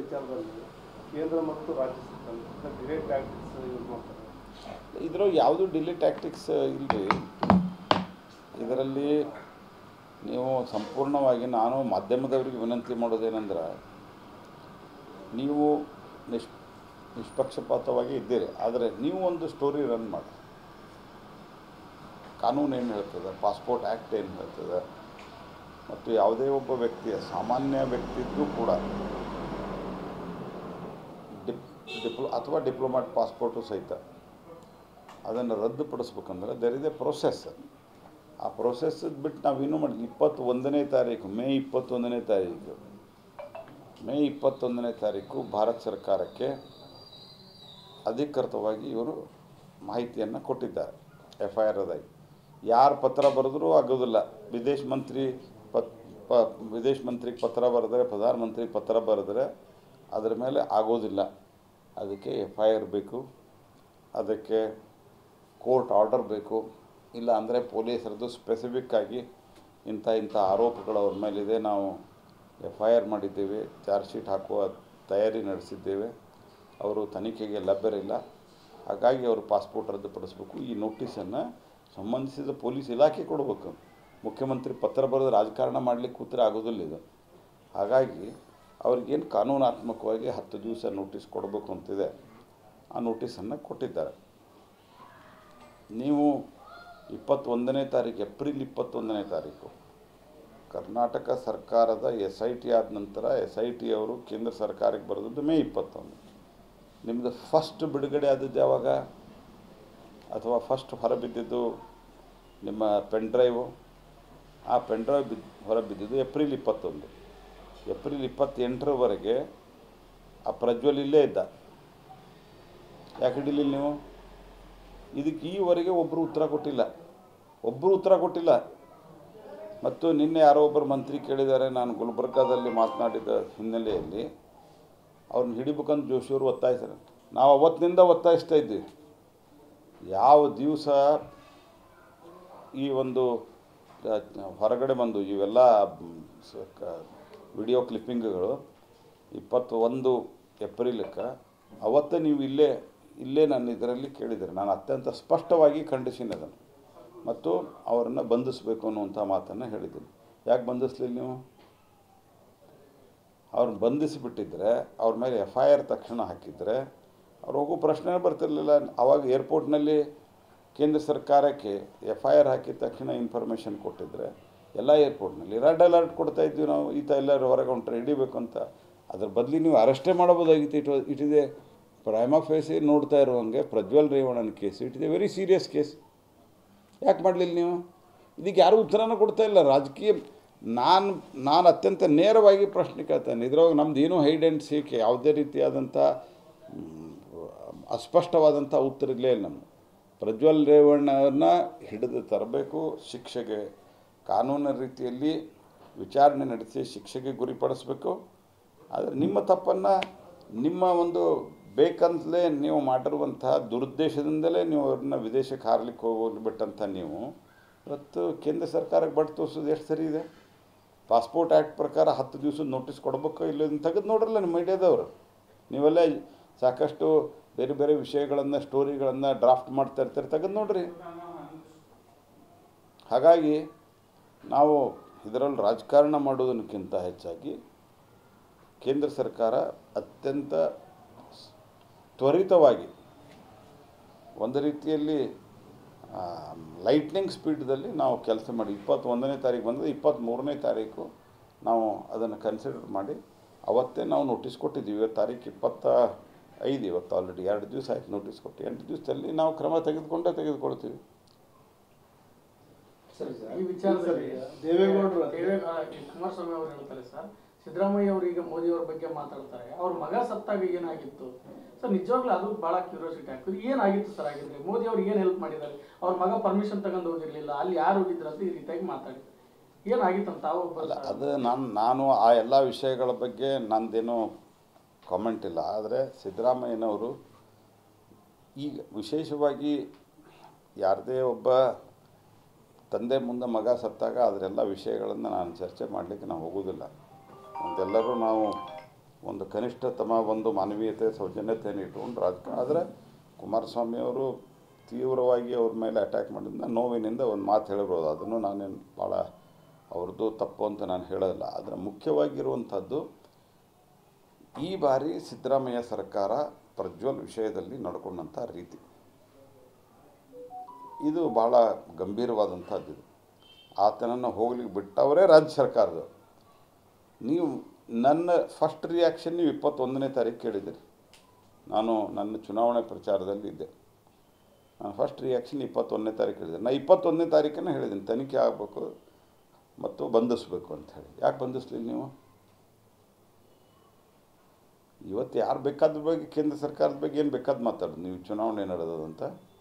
ವಿಚಾರದಲ್ಲಿ ಕೇಂದ್ರ ಮತ್ತು ರಾಜ್ಯ ಸರ್ಕಾರ ಡಿಲೇ ಟ್ಯಾಕ್ಟಿಕ್ಸ್ ಯೂಸ್ ಮಾಡ್ತಾರೆ ಇದ್ರ ಯಾವುದು ಡಿಲೇ ಟ್ಯಾಕ್ಟಿಕ್ಸ್ ಇಲ್ಲರಿ ಇದರಲ್ಲಿ ನೀವು ಸಂಪೂರ್ಣವಾಗಿ ನಾನು ಮಾಧ್ಯಮದವರಿಗೆ ವಿನಂತಿ ಮಾಡೋದೇನೆಂದ್ರೆ ನೀವು ನಿಷ್ ನಿಷ್ಪಕ್ಷಪಾತವಾಗಿ ಇದ್ದೀರಿ ಆದರೆ ನೀವು ಒಂದು ಸ್ಟೋರಿ ರನ್ ಮಾಡಿ ಕಾನೂನು ಏನು ಹೇಳ್ತದೆ ಪಾಸ್ಪೋರ್ಟ್ ಆ್ಯಕ್ಟ್ ಏನು ಹೇಳ್ತದೆ ಮತ್ತು ಯಾವುದೇ ಒಬ್ಬ ವ್ಯಕ್ತಿಯ ಸಾಮಾನ್ಯ ವ್ಯಕ್ತಿಗೂ ಕೂಡ ಡಿಪ್ ಡಿಪ್ಲೊ ಅಥವಾ ಡಿಪ್ಲೊಮ್ಯಾಟ್ ಪಾಸ್ಪೋರ್ಟು ಸಹಿತ ಅದನ್ನು ರದ್ದುಪಡಿಸ್ಬೇಕಂದ್ರೆ ದೆರ್ ಇಸ್ ಎ ಪ್ರೊಸೆಸ್ ಆ ಪ್ರೊಸೆಸ್ ಬಿಟ್ಟು ನಾವೇನು ಮಾಡಿದ್ವಿ ಇಪ್ಪತ್ತೊಂದನೇ ತಾರೀಕು ಮೇ ಇಪ್ಪತ್ತೊಂದನೇ ತಾರೀಕು ಮೇ ಇಪ್ಪತ್ತೊಂದನೇ ತಾರೀಕು ಭಾರತ ಸರ್ಕಾರಕ್ಕೆ ಅಧಿಕೃತವಾಗಿ ಇವರು ಮಾಹಿತಿಯನ್ನು ಕೊಟ್ಟಿದ್ದಾರೆ ಎಫ್ ಐ ಆರ್ದಾಗಿ ಯಾರು ಪತ್ರ ಬರೆದ್ರೂ ಆಗೋದಿಲ್ಲ ವಿದೇಶ ಮಂತ್ರಿ ಪತ್ ಪ ವಿದೇಶ ಮಂತ್ರಿಗೆ ಪತ್ರ ಬರೆದ್ರೆ ಪ್ರಧಾನಮಂತ್ರಿಗೆ ಪತ್ರ ಬರೆದ್ರೆ ಅದರ ಮೇಲೆ ಆಗೋದಿಲ್ಲ ಅದಕ್ಕೆ ಎಫ್ ಐ ಆರ್ ಬೇಕು ಅದಕ್ಕೆ ಕೋರ್ಟ್ ಆರ್ಡರ್ ಬೇಕು ಇಲ್ಲ ಅಂದರೆ ಪೊಲೀಸರದ್ದು ಸ್ಪೆಸಿಫಿಕ್ ಆಗಿ ಇಂಥ ಇಂಥ ಆರೋಪಗಳು ಅವ್ರ ಮೇಲಿದೆ ನಾವು ಎಫ್ ಐ ಆರ್ ಮಾಡಿದ್ದೇವೆ ಚಾರ್ಜ್ ಶೀಟ್ ಹಾಕುವ ತಯಾರಿ ನಡೆಸಿದ್ದೇವೆ ಅವರು ತನಿಖೆಗೆ ಲಭ್ಯರಿಲ್ಲ ಹಾಗಾಗಿ ಅವರು ಪಾಸ್ಪೋರ್ಟ್ ರದ್ದುಪಡಿಸ್ಬೇಕು ಈ ನೋಟಿಸನ್ನು ಸಂಬಂಧಿಸಿದ ಪೊಲೀಸ್ ಇಲಾಖೆ ಕೊಡಬೇಕು ಮುಖ್ಯಮಂತ್ರಿ ಪತ್ರ ಬರೆದು ರಾಜಕಾರಣ ಮಾಡಲಿಕ್ಕೆ ಕೂತ್ರೆ ಆಗೋದಿಲ್ಲ ಇದು ಹಾಗಾಗಿ ಅವ್ರಿಗೇನು ಕಾನೂನಾತ್ಮಕವಾಗಿ ಹತ್ತು ದಿವಸ ನೋಟಿಸ್ ಕೊಡಬೇಕು ಅಂತಿದೆ ಆ ನೋಟಿಸನ್ನು ಕೊಟ್ಟಿದ್ದಾರೆ ನೀವು ಇಪ್ಪತ್ತೊಂದನೇ ತಾರೀಕು ಏಪ್ರಿಲ್ ಇಪ್ಪತ್ತೊಂದನೇ ತಾರೀಕು ಕರ್ನಾಟಕ ಸರ್ಕಾರದ ಎಸ್ ಐ ಟಿ ಆದ ನಂತರ ಎಸ್ ಐ ಟಿ ಅವರು ಕೇಂದ್ರ ಸರ್ಕಾರಕ್ಕೆ ಬರೆದದ್ದು ಮೇ ಇಪ್ಪತ್ತೊಂದು ನಿಮ್ಮದು ಫಸ್ಟ್ ಬಿಡುಗಡೆ ಆದದ್ದು ಯಾವಾಗ ಅಥವಾ ಫಸ್ಟ್ ಹೊರಬಿದ್ದಿದ್ದು ನಿಮ್ಮ ಪೆನ್ ಡ್ರೈವು ಆ ಪೆನ್ ಡ್ರೈವ್ ಬಿದ್ದು ಹೊರಬಿದ್ದಿದ್ದು ಏಪ್ರಿಲ್ ಇಪ್ಪತ್ತೊಂದು ಏಪ್ರಿಲ್ ಇಪ್ಪತ್ತೆಂಟರವರೆಗೆ ಆ ಪ್ರಜ್ವಲ್ ಇಲ್ಲೇ ಇದ್ದ ಯಾಕೆ ಹಿಡಿಲಿಲ್ಲ ನೀವು ಇದಕ್ಕೆ ಈವರೆಗೆ ಒಬ್ಬರು ಉತ್ತರ ಕೊಟ್ಟಿಲ್ಲ ಒಬ್ಬರು ಉತ್ತರ ಕೊಟ್ಟಿಲ್ಲ ಮತ್ತು ನಿನ್ನೆ ಯಾರೋ ಒಬ್ಬರು ಮಂತ್ರಿ ಕೇಳಿದ್ದಾರೆ ನಾನು ಗುಲ್ಬರ್ಗಾದಲ್ಲಿ ಮಾತನಾಡಿದ ಹಿನ್ನೆಲೆಯಲ್ಲಿ ಅವ್ರನ್ನ ಹಿಡಿಬೇಕಂತ ಜೋಶಿಯವರು ಒತ್ತಾಯಿಸ್ತಾರೆ ನಾವು ಅವತ್ತಿನಿಂದ ಒತ್ತಾಯಿಸ್ತಾ ಇದ್ದೀವಿ ಯಾವ ದಿವಸ ಈ ಒಂದು ಆ, ಹೊರಗಡೆ ಬಂದು ಇವೆಲ್ಲ ವಿಡಿಯೋ ಕ್ಲಿಪ್ಪಿಂಗ್ಗಳು ಇಪ್ಪತ್ತೊಂದು ಏಪ್ರಿಲಕ್ಕೆ ಅವತ್ತೇ ನೀವು ಇಲ್ಲೇ ಇಲ್ಲೇ ನನ್ನ ಇದರಲ್ಲಿ ಕೇಳಿದ್ದೀರಿ ನಾನು ಅತ್ಯಂತ ಸ್ಪಷ್ಟವಾಗಿ ಖಂಡಿಸಿನಿ ಅದನ್ನು ಮತ್ತು ಅವರನ್ನು ಬಂಧಿಸಬೇಕು ಅನ್ನುವಂಥ ಮಾತನ್ನು ಹೇಳಿದ್ದೀನಿ ಯಾಕೆ ಬಂಧಿಸ್ಲಿಲ್ಲ ನೀವು ಅವ್ರನ್ನ ಬಂಧಿಸಿಬಿಟ್ಟಿದ್ರೆ ಅವ್ರ ಮೇಲೆ ಎಫ್ ಐ ಆರ್ ತಕ್ಷಣ ಹಾಕಿದರೆ ಅವ್ರು ಹೋಗೋ ಪ್ರಶ್ನೆ ಬರ್ತಿರ್ಲಿಲ್ಲ ಅವಾಗ ಏರ್ಪೋರ್ಟ್ನಲ್ಲಿ ಕೇಂದ್ರ ಸರ್ಕಾರಕ್ಕೆ ಎಫ್ ಐ ಆರ್ ಹಾಕಿದ ತಕ್ಷಣ ಇನ್ಫಾರ್ಮೇಷನ್ ಕೊಟ್ಟಿದ್ರೆ ಎಲ್ಲ ಏರ್ಪೋರ್ಟ್ನಲ್ಲಿ ರೆಡ್ ಅಲರ್ಟ್ ಕೊಡ್ತಾ ಇದ್ವಿ ನಾವು ಈತ ಎಲ್ಲರೂ ಹೊರಗೆ ಹೊಂಟ್ರೆ ಹಿಡಿಬೇಕು ಅಂತ ಅದ್ರ ಬದಲಿ ನೀವು ಅರೆಸ್ಟೇ ಮಾಡಬಹುದಾಗಿತ್ತು it it is a prima facie ನೋಡ್ತಾ ಇರುವಂಗೆ ಪ್ರಜ್ವಲ್ ರೇವಣ್ಣನ case it is a very serious case ಯಾಕೆ ಮಾಡಲಿಲ್ಲ ನೀವು ಇದಕ್ಕೆ ಯಾರೂ ಉತ್ತರನೂ ಕೊಡ್ತಾ ಇಲ್ಲ ರಾಜಕೀಯ ನಾನು ನಾನು ಅತ್ಯಂತ ನೇರವಾಗಿ ಪ್ರಶ್ನೆ ಕೇಳ್ತೇನೆ ಇದ್ರೊಳಗೆ ನಮ್ದು ಏನೂ ಹೈಡ್ ಆ್ಯಂಡ್ ಸೀಕ್ ಯಾವುದೇ ರೀತಿಯಾದಂಥ ಮ್, ಅಸ್ಪಷ್ಟವಾದಂಥ ಉತ್ತರ ಇಲ್ಲೇ ಇಲ್ಲ ನಮ್ಗೆ ಪ್ರಜ್ವಲ್ ರೇವಣ್ಣವ್ರನ್ನ ಹಿಡಿದು ತರಬೇಕು ಶಿಕ್ಷೆಗೆ ಕಾನೂನಿನ ರೀತಿಯಲ್ಲಿ ವಿಚಾರಣೆ ನಡೆಸಿ ಶಿಕ್ಷೆಗೆ ಗುರಿಪಡಿಸಬೇಕು ಆದರೆ ನಿಮ್ಮ ತಪ್ಪನ್ನು ನಿಮ್ಮ ಒಂದು ಬೇಕಂತಲೇ ನೀವು ಮಾಡಿರುವಂತಹ ದುರುದ್ದೇಶದಿಂದಲೇ ನೀವು ಅವ್ರನ್ನ ವಿದೇಶಕ್ಕೆ ಹಾರ್ಲಿಕ್ಕೆ ಹೋಗ್ಬಿಟ್ಟಂಥ ನೀವು ಇವತ್ತು ಕೇಂದ್ರ ಸರ್ಕಾರಕ್ಕೆ ಬಟ್ ತೋರಿಸೋದು ಎಷ್ಟು ಸರಿ ಇದೆ ಪಾಸ್ಪೋರ್ಟ್ ಆ್ಯಕ್ಟ್ ಪ್ರಕಾರ ಹತ್ತು ದಿವಸದ ನೋಟಿಸ್ ಕೊಡಬೇಕು ಇಲ್ಲ ತೆಗೆದು ನೋಡ್ರಲ್ಲ ನಿಮ್ಮ ಮೀಡಿಯಾದವರು ನೀವೆಲ್ಲ ಸಾಕಷ್ಟು ಬೇರೆ ಬೇರೆ ವಿಷಯಗಳನ್ನು ಸ್ಟೋರಿಗಳನ್ನು ಡ್ರಾಫ್ಟ್ ಮಾಡ್ತಾ ಇರ್ತಾರೆ ತೆಗೆದು ನೋಡ್ರಿ ಹಾಗಾಗಿ ನಾವು ಇದರಲ್ಲಿ ರಾಜಕಾರಣ ಮಾಡೋದಕ್ಕಿಂತ ಹೆಚ್ಚಾಗಿ ಕೇಂದ್ರ ಸರ್ಕಾರ ಅತ್ಯಂತ ತ್ವರಿತವಾಗಿ ಒಂದು ರೀತಿಯಲ್ಲಿ ಲೈಟ್ನಿಂಗ್ ಸ್ಪೀಡ್ದಲ್ಲಿ ನಾವು ಕೆಲಸ ಮಾಡಿ ಇಪ್ಪತ್ತೊಂದನೇ ತಾರೀಕು ಬಂದರೆ ಇಪ್ಪತ್ತ್ಮೂರನೇ ತಾರೀಕು ನಾವು ಅದನ್ನು ಕನ್ಸಿಡರ್ ಮಾಡಿ ಅವತ್ತೇ ನಾವು ನೋಟಿಸ್ ಕೊಟ್ಟಿದ್ದೀವಿ ಇವತ್ತು ತಾರೀಕು ಇಪ್ಪತ್ತ ಐದು ಇವತ್ತು ಆಲ್ರೆಡಿ ಎರಡು ದಿವಸ ಆಯ್ತು ನೋಟಿಸ್ ಕೊಟ್ಟು ಎಂಟು ದಿವಸದಲ್ಲಿ ನಾವು ಕ್ರಮ ತೆಗೆದುಕೊಂಡೇ ತೆಗೆದುಕೊಳ್ತೀವಿ ಈ ವಿಚಾರದಲ್ಲಿ ದೇವೇಗೌಡರು ದೇವೇ ಆ, ಈ ಕುಮಾರಸ್ವಾಮಿ ಅವರು ಹೇಳ್ತಾರೆ ಸರ್ ಸಿದ್ದರಾಮಯ್ಯ ಅವರು ಈಗ ಮೋದಿ ಅವ್ರ ಬಗ್ಗೆ ಮಾತಾಡ್ತಾರೆ ಅವ್ರ ಮಗ ಸತ್ತಾಗ ಏನಾಗಿತ್ತು ಸರ್ ನಿಜವಾಗ್ಲೂ ಅದು ಬಹಳ ಕ್ಯೂರಿಯಾಸಿಟಿ ಆಗ್ತದೆ ಏನಾಗಿತ್ತು ಸರ್ ಆಗಿದ್ರೆ ಮೋದಿ ಅವ್ರು ಏನು ಹೆಲ್ಪ್ ಮಾಡಿದ್ದಾರೆ ಅವ್ರ ಮಗ ಪರ್ಮಿಷನ್ ತಗೊಂಡು ಹೋಗಿರ್ಲಿಲ್ಲ ಅಲ್ಲಿ ಯಾರು ಹೋಗಿದ್ರು ಅಂತ ಈ ರೀತಿಯಾಗಿ ಮಾತಾಡಿ ಏನಾಗಿತ್ತು ಅಂತ ತಾವು ಒಬ್ಬ ಅಲ್ಲ ಅದು ನಾನು ನಾನು ಆ ಎಲ್ಲ ವಿಷಯಗಳ ಬಗ್ಗೆ ನಂದೇನು ಕಾಮೆಂಟ್ ಇಲ್ಲ ಆದರೆ ಸಿದ್ದರಾಮಯ್ಯನವರು ಈಗ ವಿಶೇಷವಾಗಿ ಯಾರದೇ ಒಬ್ಬ ತಂದೆ ಮುಂದೆ ಮಗ ಸತ್ತಾಗ ಅದರೆಲ್ಲ ವಿಷಯಗಳನ್ನು ನಾನು ಚರ್ಚೆ ಮಾಡಲಿಕ್ಕೆ ನಾವು ಹೋಗೋದಿಲ್ಲ ಒಂದೆಲ್ಲರೂ ನಾವು ಒಂದು ಒಂದು ಕನಿಷ್ಠತಮ ಒಂದು ಮಾನವೀಯತೆ ಸೌಜನ್ಯತೆಯನ್ನು ಇಟ್ಕೊಂಡು ರಾಜಕಾರಣ ಆದರೆ ಕುಮಾರಸ್ವಾಮಿ ಅವರು ತೀವ್ರವಾಗಿ ಅವ್ರ ಮೇಲೆ ಅಟ್ಯಾಕ್ ಮಾಡಿದ ನೋವಿನಿಂದ ಒಂದು ಮಾತು ಹೇಳ್ಬೋದು ಅದನ್ನು ನಾನೇನು ಭಾಳ ಅವ್ರದ್ದು ತಪ್ಪು ಅಂತ ನಾನು ಹೇಳೋದಿಲ್ಲ ಆದರೆ ಮುಖ್ಯವಾಗಿರುವಂಥದ್ದು ಈ ಬಾರಿ ಸಿದ್ದರಾಮಯ್ಯ ಸರ್ಕಾರ ಪ್ರಜ್ವಲ್ ವಿಷಯದಲ್ಲಿ ನಡ್ಕೊಂಡಂಥ ರೀತಿ ಇದು ಭಾಳ ಗಂಭೀರವಾದಂಥದ್ದು ಇದು ಆತನನ್ನು ಹೋಗ್ಲಿಕ್ಕೆ ಬಿಟ್ಟವರೇ ರಾಜ್ಯ ಸರ್ಕಾರದವರು ನೀವು ನನ್ನ ಫಸ್ಟ್ ರಿಯಾಕ್ಷನ್ ನೀವು ಇಪ್ಪತ್ತೊಂದನೇ ತಾರೀಕು ಕೇಳಿದ್ದೀರಿ ನಾನು ನನ್ನ ಚುನಾವಣೆ ಪ್ರಚಾರದಲ್ಲಿ ಇದ್ದೆ ನಾನು ಫಸ್ಟ್ ರಿಯಾಕ್ಷನ್ ಇಪ್ಪತ್ತೊಂದನೇ ತಾರೀಕು ಹೇಳಿದೆ ನಾನು ಇಪ್ಪತ್ತೊಂದನೇ ತಾರೀಕನ್ನು ಹೇಳಿದ್ದೀನಿ ತನಿಖೆ ಆಗಬೇಕು ಮತ್ತು ಬಂಧಿಸ್ಬೇಕು ಅಂತ ಹೇಳಿ ಯಾಕೆ ಬಂಧಿಸ್ಲಿಲ್ಲ ನೀವು ಇವತ್ತು ಯಾರು ಬೇಕಾದ್ರ ಬಗ್ಗೆ ಕೇಂದ್ರ ಸರ್ಕಾರದ ಬಗ್ಗೆ ಏನು ಬೇಕಾದ್ ಮಾತಾಡೋದು ನೀವು ಚುನಾವಣೆ ನಡೆದದಂತ